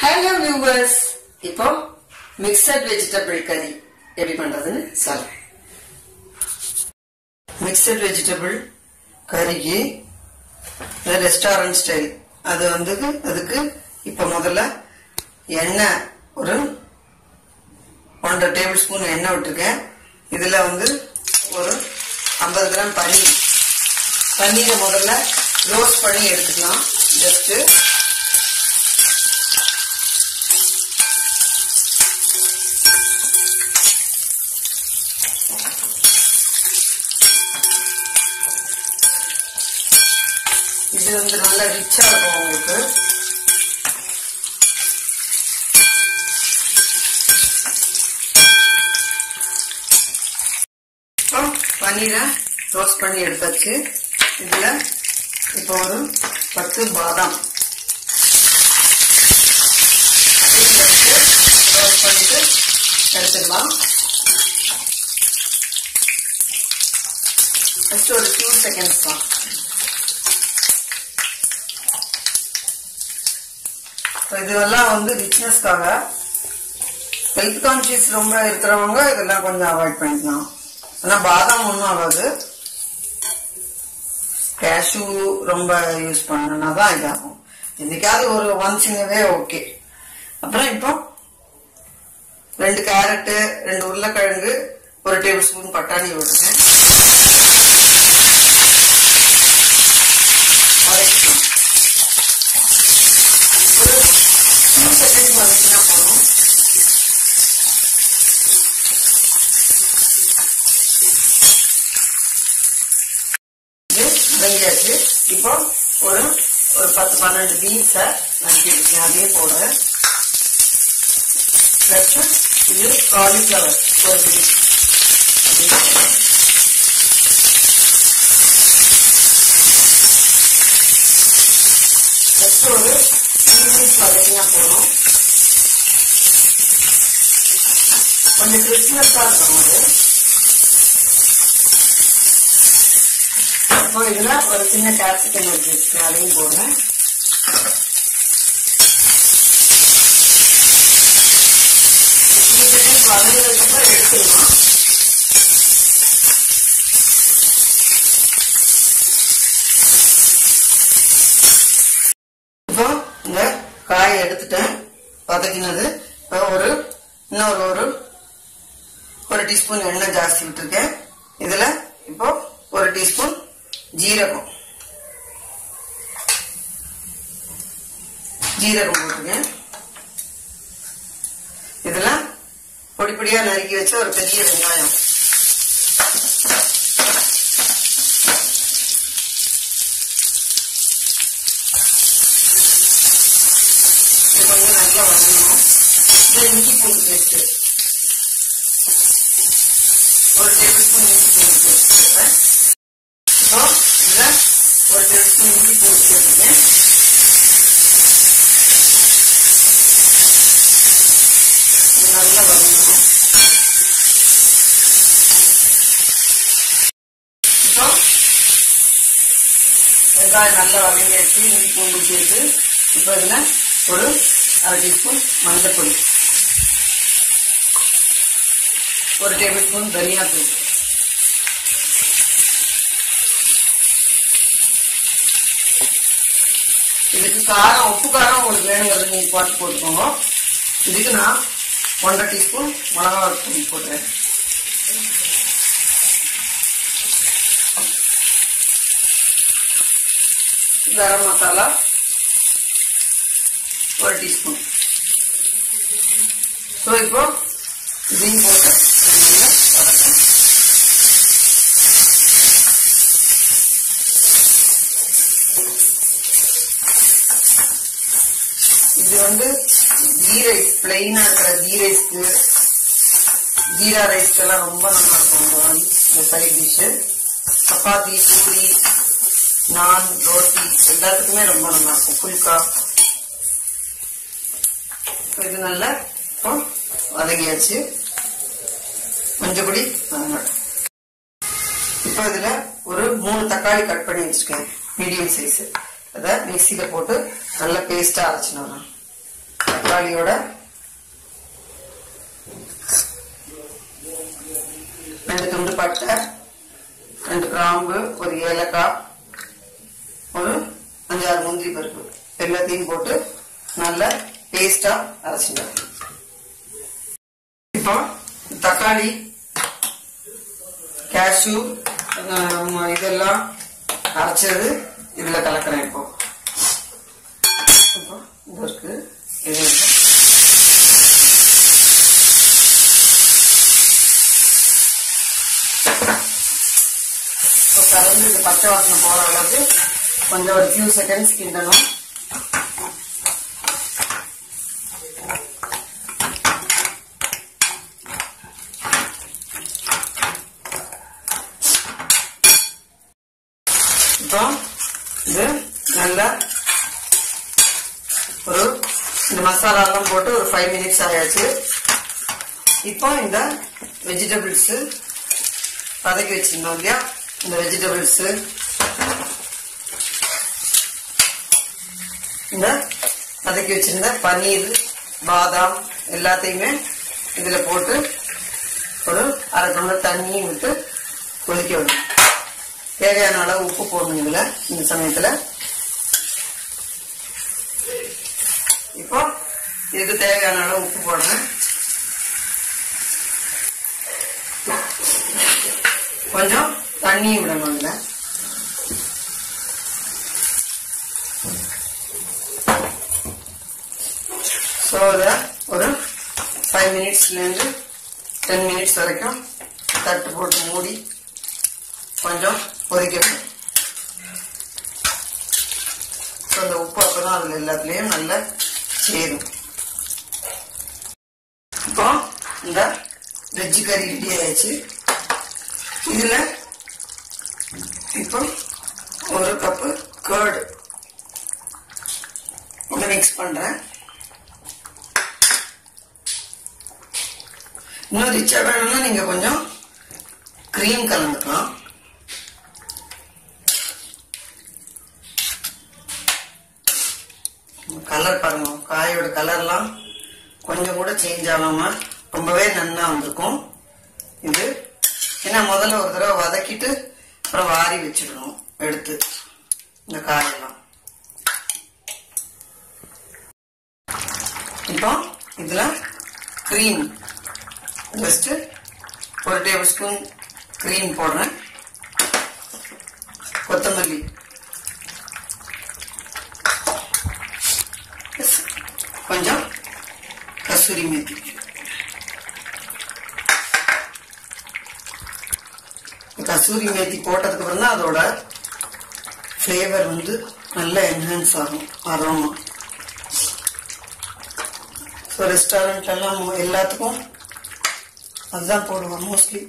Hello viewers இப்போ mixed vegetable கறி எப்படி பண்றதுன்னு சொல்றேன் மிக்சட் வெஜிடபிள் கறிக்கு ரெஸ்டாரண்ட் ஸ்டைல் அது வந்து அதுக்கு இப்போ முதல்ல எண்ணெய் ஒரு ஒன்றரை டேபிள் ஸ்பூன் எண்ணெய் விட்டுருக்கேன் இதுல வந்து ஒரு ஐம்பது கிராம் பன்னீர் பன்னீரை முதல்ல ரோஸ்ட் பண்ணி எடுத்துக்கலாம் ஜஸ்ட்டு இது வந்து நல்லா ரிச்சா இருக்கும் உங்களுக்கு இப்போ பன்னீரை ரோஸ்ட் பண்ணி எடுத்தாச்சு இதுல இப்போ ஒரு பத்து பாதாம் ரோஸ்ட் பண்ணிட்டு எடுத்துக்கலாம் ஃபர்ஸ்ட் ஒரு ஃபியூ செகண்ட்ஸ் தான் இதெல்லாம் வந்து ரிச்னஸ்க்காக ஹெல்த் கான்சியஸ் ரொம்ப இருக்கிறவங்க இதெல்லாம் கொஞ்சம் அவாய்ட் பண்ணிக்கலாம் ஆனா பாதாம் ஒன்றும் ஆகாது கேஷ்யூ ரொம்ப யூஸ் பண்ணனா தான் இதாகும் என்னைக்காவது ஒரு ஒன்ஸ் இனவே ஓகே அப்புறம் இப்போ ரெண்டு கேரட்டு ரெண்டு உருளைக்கிழங்கு ஒரு டேபிள் ஸ்பூன் பட்டாணி விட்டுருக்கேன் வதக்கிக்கலாம் ஒரு டூ செகண்ட் வதக்கினா போதும் இது வெங்காச்சு இப்போ ஒரு ஒரு பத்து பன்னெண்டு பீன்ஸை நறுக்கிருக்கேன் அதையும் போடுறேன் ப்ளஸ் இது காலிஃப்ளவர் ஒரு பிடி அதையும் போடுறேன். ஜஸ்ட் ஒரு த்ரீ மினிட்ஸ் வதக்கினா போதும் கொஞ்சம் கிறிஸ்மஸாக இருக்கும் அது அப்போ இதுல ஒரு சின்ன கேப்சிகம் வச்சிருக்கு அதையும் போடுறேன் வதங்கினதுக்கப்புறம் எடுத்துடலாம் இப்போ இந்த காயை எடுத்துட்டேன் வதக்கினது இப்போ ஒரு இன்னொரு ஒரு ஒரு டீஸ்பூன் எண்ணெய் ஜாஸ்தி விட்டுருக்கேன் இதுல இப்போ ஒரு டீஸ்பூன் ஜீரகம் ஜீரகம் போட்டுருக்கேன் இதுல பொடி பொடியா நறுக்கி வச்ச ஒரு பெரிய வெங்காயம் இது கொஞ்சம் நல்லா வதங்கணும் இது இஞ்சி பூண்டு பேஸ்ட் ஒரு டேபிள் ஸ்பூன் இஞ்சி பூண்டு பேஸ்ட் சேர்ப்பேன் இப்போ இதுல ஒரு டேபிள் ஸ்பூன் இஞ்சி பூண்டு சேர்த்துக்கேன் இது நல்லா வதங்கணும் இப்போ வெங்காயம் நல்லா வதங்கியாச்சு இஞ்சி பூண்டு சேர்த்து இப்போ இதுல ஒரு அரை டீஸ்பூன் மஞ்சள் பொடி ஒரு டேபிள் ஸ்பூன் தனியா தூள் இதுக்கு காரம் உப்பு காரம் உங்களுக்கு வேணுங்கிறது நீங்க பார்த்து போட்டுக்கோங்க இதுக்கு நான் ஒன்றரை டீஸ்பூன் மிளகா தூள் போடுறேன் கரம் மசாலா ஒரு டீஸ்பூன் ஸோ இப்போ இதையும் போட்டு நல்லா வதக்கணும் இது வந்து கீ ரைஸ் பிளெயினா இருக்கிற கீ ரைஸ்க்கு ஜீரா ரைஸ்க்கெல்லாம் ரொம்ப நல்லா இருக்கும் இந்த மாதிரி இந்த சைட் டிஷ்ஷு சப்பாத்தி பூரி நான் ரோட்டி எல்லாத்துக்குமே ரொம்ப நல்லா இருக்கும் புல்கா இப்போ இது நல்லா இப்போ வதங்கியாச்சு மஞ்சப்பொடி வதங்க இப்போ இதுல ஒரு மூணு தக்காளி கட் பண்ணி வச்சிருக்கேன் மீடியம் சைஸ் அதை மிக்சியில போட்டு நல்லா பேஸ்டா அரைச்சின்னு வரேன் தக்காளியோட ரெண்டு துண்டு பட்டை ரெண்டு கிராம்பு ஒரு ஏலக்காய் ஒரு அஞ்சாறு முந்திரி பருப்பு எல்லாத்தையும் போட்டு நல்ல பேஸ்டா அரைச்சிடும் இப்போ தக்காளி கேஷ்யூ ஆஹ், இதெல்லாம் அரைச்சது இதுல கலக்கிறேன் இப்போ இப்போ இது இருக்கு இது இருக்கு. இப்போ கலந்து இது பச்சை வாசனை போற அளவுக்கு கொஞ்சம் ஒரு ஃபியூ செகண்ட்ஸ் கிண்டணும் இப்போ இது நல்லா ஒரு இந்த மசாலா எல்லாம் போட்டு ஒரு ஃபைவ் மினிட்ஸ் ஆயாச்சு இப்போ இந்த வெஜிடபிள்ஸ் வதக்கி வச்சிருந்தோம் இல்லையா இந்த வெஜிடபிள்ஸ் இந்த வதக்கி வச்சிருந்த பன்னீர் பாதாம் எல்லாத்தையுமே இதுல போட்டு ஒரு அரை டம்ளர் தண்ணியும் விட்டு கொதிக்க விடணும் தேவையான அளவு உப்பு போடணும் இதுல இந்த சமயத்துல இப்போ இதுக்கு தேவையான அளவு உப்பு போடுறேன் கொஞ்சம் தண்ணியும் விடணும் இதுல ஸோ இதை ஒரு ஃபைவ் மினிட்ஸ்லேருந்து டென் மினிட்ஸ் வரைக்கும் தட்டு போட்டு மூடி கொஞ்சம் கொதிக்கணும் ஸோ அந்த உப்பு அப்பதான் அதில் எல்லாத்துலேயும் நல்லா சேரும் இப்போ இந்த வெஜ்ஜு கறி ரெடி ஆயிடுச்சு இதில் இப்போ ஒரு கப்பு கேர்டு இதை மிக்ஸ் பண்ணுறேன் இன்னும் ரிச்சா வேணும்னா நீங்க கொஞ்சம் கிரீம் கலந்துக்கலாம் கலர் பாருங்க காயோட கலர்லாம் கொஞ்சம் கூட சேஞ்ச் ஆகாம ரொம்பவே நன்னா வந்திருக்கும் இது ஏன்னா முதல்ல ஒரு தடவை வதக்கிட்டு அப்புறம் வாரி வச்சிடணும் எடுத்து இந்த காயெல்லாம் இப்போ இதுல கிரீம் ஜஸ்ட் ஒரு டேபிள் ஸ்பூன் கிரீம் போடுறேன் கொத்தமல்லி கொஞ்சம் கசூரி மேத்தி கசூரி மேத்தி போட்டதுக்கு அப்புறம் தான் அதோட ஃப்ளேவர் வந்து நல்லா என்ஹான்ஸ் ஆகும் அரோமா ஸோ ரெஸ்டாரண்ட் எல்லாம் எல்லாத்துக்கும் அதுதான் போடுவோம் மோஸ்ட்லி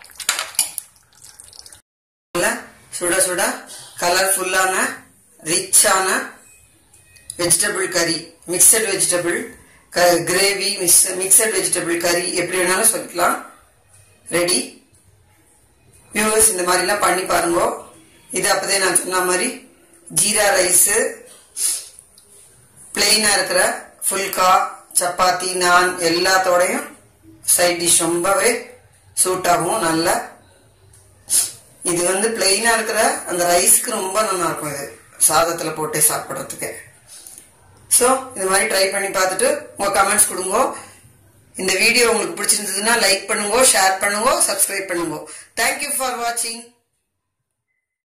சுட சுட கலர்ஃபுல்லான ரிச்சான வெஜிடபிள் கறி mixed vegetable gravy mixed vegetable கறி எப்படி வேணாலும் சொல்லிக்கலாம் ரெடி வியூவர்ஸ் இந்த மாதிரிலாம் பண்ணி பாருங்க இது அப்பதே நான் சொன்ன மாதிரி ஜீரா ரைஸு பிளெயினா இருக்கிற ஃபுல்கா சப்பாத்தி நான் எல்லாத்தோடையும் சைட் டிஷ் ரொம்பவே சூட் ஆகும் நல்லா இது வந்து பிளெயினா இருக்கிற அந்த ரைஸ்க்கு ரொம்ப நல்லா இருக்கும் இது சாதத்துல போட்டு சாப்பிடுறதுக்கு ஸோ இந்த மாதிரி ட்ரை பண்ணி பார்த்துட்டு உங்க கமெண்ட்ஸ் கொடுங்க இந்த வீடியோ உங்களுக்கு பிடிச்சிருந்ததுன்னா லைக் பண்ணுங்க ஷேர் பண்ணுங்க சப்ஸ்கிரைப் பண்ணுங்க தேங்க்யூ ஃபார் வாட்சிங்